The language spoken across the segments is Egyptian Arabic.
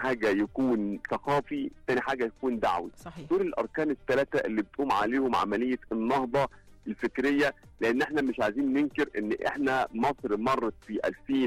حاجه يكون ثقافي ثاني حاجه يكون دعوي صحيح دول الاركان الثلاثه اللي بتقوم عليهم عمليه النهضه الفكريه لان احنا مش عايزين ننكر ان احنا مصر مرت في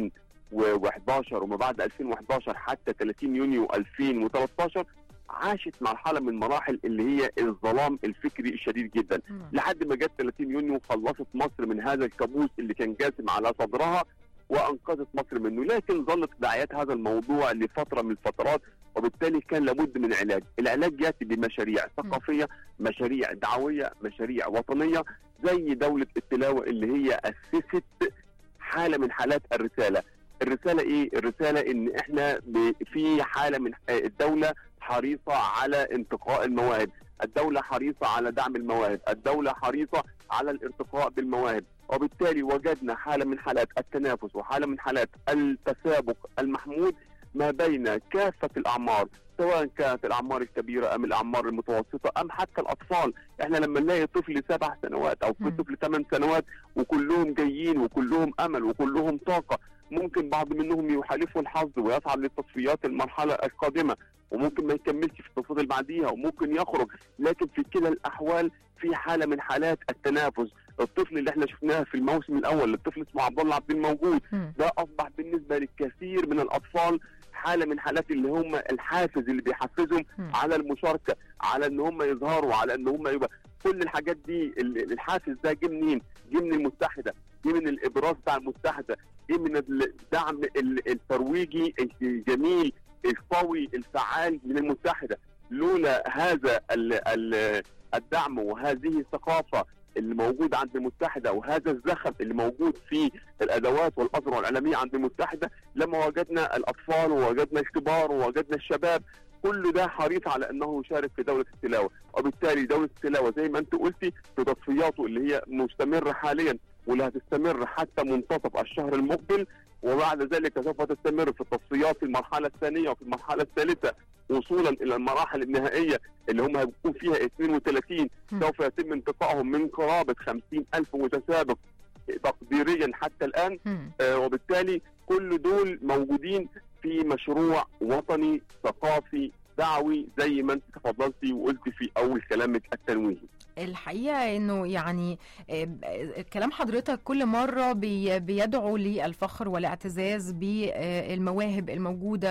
2011 وما بعد 2011 حتى 30 يونيو 2013 عاشت مرحله من مراحل اللي هي الظلام الفكري الشديد جدا مم. لحد ما جت 30 يونيو خلصت مصر من هذا الكابوس اللي كان جاسم على صدرها وانقذت مصر منه لكن ظلت دعايات هذا الموضوع لفتره من الفترات وبالتالي كان لابد من علاج العلاج ياتي بمشاريع ثقافيه مشاريع دعويه مشاريع وطنيه زي دوله التلاوه اللي هي اسست حاله من حالات الرساله الرساله ايه الرساله ان احنا ب- في حاله من آه، الدوله حريصه على انتقاء المواهب الدولة حريصة على دعم المواهب الدولة حريصة على الارتقاء بالمواهب وبالتالي وجدنا حالة من حالات التنافس وحالة من حالات التسابق المحمود ما بين كافة الأعمار سواء كانت الأعمار الكبيرة أم الأعمار المتوسطة أم حتى الأطفال إحنا لما نلاقي طفل سبع سنوات أو مم. طفل ثمان سنوات وكلهم جايين وكلهم أمل وكلهم طاقة ممكن بعض منهم يحالفه الحظ ويصعد للتصفيات المرحلة القادمة وممكن ما يكملش في التصفيات اللي بعديها وممكن يخرج لكن في كلا الاحوال في حاله من حالات التنافس الطفل اللي احنا شفناه في الموسم الاول الطفل اسمه عبد الله عبد الموجود مم. ده اصبح بالنسبه للكثير من الاطفال حاله من حالات اللي هم الحافز اللي بيحفزهم مم. على المشاركه على ان هم يظهروا على ان هم يبقى كل الحاجات دي ال- الحافز ده جه منين؟ جه من المتحده جه من الابراز بتاع المتحده جه من الدعم ال- الترويجي الجميل القوي الفعال من المتحده لولا هذا ال ال الدعم وهذه الثقافه اللي موجوده عند المتحده وهذا الزخم اللي موجود في الادوات والاذرع الاعلاميه عند المتحده لما وجدنا الاطفال ووجدنا الكبار ووجدنا الشباب كل ده حريص على انه يشارك في دوله التلاوه وبالتالي دوله التلاوه زي ما انت قلتي في تصفياته اللي هي مستمره حاليا واللي هتستمر حتى منتصف الشهر المقبل وبعد ذلك سوف تستمر في التصفيات في المرحله الثانيه وفي المرحله الثالثه وصولا الى المراحل النهائيه اللي هم هيكون فيها 32 مم. سوف يتم انتقائهم من قرابه 50 الف متسابق تقديريا حتى الان مم. آه، وبالتالي كل دول موجودين في مشروع وطني ثقافي دعوي زي ما انت تفضلتي وقلت في اول كلامك التنويهي الحقيقه انه يعني آه، آه، كلام حضرتك كل مره بي- بيدعو للفخر والاعتزاز بالمواهب الموجوده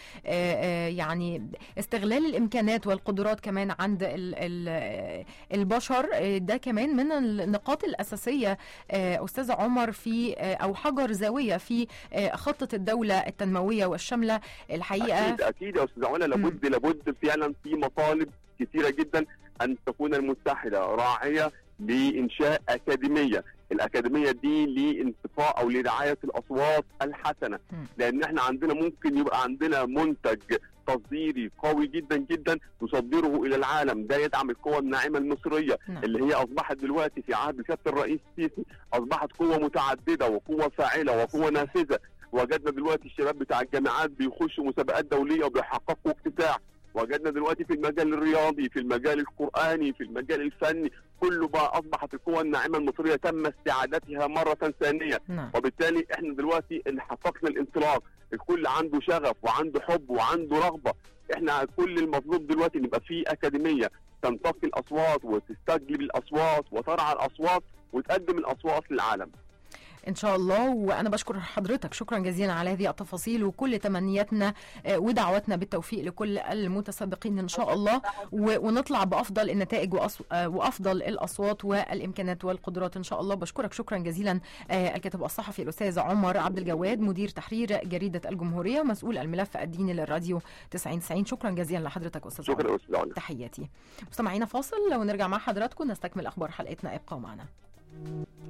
ويعني استغلال الامكانات والقدرات كمان عند ال- ال- البشر آه، ده كمان من النقاط الاساسيه آه، استاذ عمر في آه، او حجر زاويه في آه، خطه الدوله التنمويه والشامله الحقيقه اكيد اكيد يا استاذ علا لابد لابد فعلا في مطالب كثيره جدا ان تكون المتحده راعيه لانشاء اكاديميه الاكاديميه دي لانتقاء او لرعايه الاصوات الحسنه مم. لان احنا عندنا ممكن يبقى عندنا منتج تصديري قوي جدا جدا نصدره الى العالم ده يدعم القوى الناعمه المصريه نعم. اللي هي اصبحت دلوقتي في عهد سياده الرئيس السيسي اصبحت قوه متعدده وقوه فاعله وقوه نافذه وجدنا دلوقتي الشباب بتاع الجامعات بيخشوا مسابقات دوليه وبيحققوا اكتساح وجدنا دلوقتي في المجال الرياضي في المجال القرآني في المجال الفني كله بقى أصبحت القوى الناعمة المصرية تم استعادتها مرة ثانية نعم وبالتالي احنا دلوقتي اللي حققنا الانطلاق الكل عنده شغف وعنده حب وعنده رغبة احنا كل المطلوب دلوقتي ان يبقى في أكاديمية تنتقي الأصوات وتستجلب الأصوات وترعى الأصوات وتقدم الأصوات للعالم ان شاء الله وانا بشكر حضرتك شكرا جزيلا على هذه التفاصيل وكل تمنياتنا آه، ودعواتنا بالتوفيق لكل المتسابقين ان شاء الله و- ونطلع بافضل النتائج وأص- آه، وافضل الاصوات والامكانات والقدرات ان شاء الله بشكرك شكرا جزيلا آه، الكاتب الصحفي الاستاذ عمر عبد الجواد مدير تحرير جريده الجمهوريه مسؤول الملف الديني للراديو 9090 شكرا جزيلا لحضرتك استاذ عمر شكرا يا أستاذ علا تحياتي مستمعينا فاصل ونرجع مع حضراتكم نستكمل اخبار حلقتنا ابقوا معنا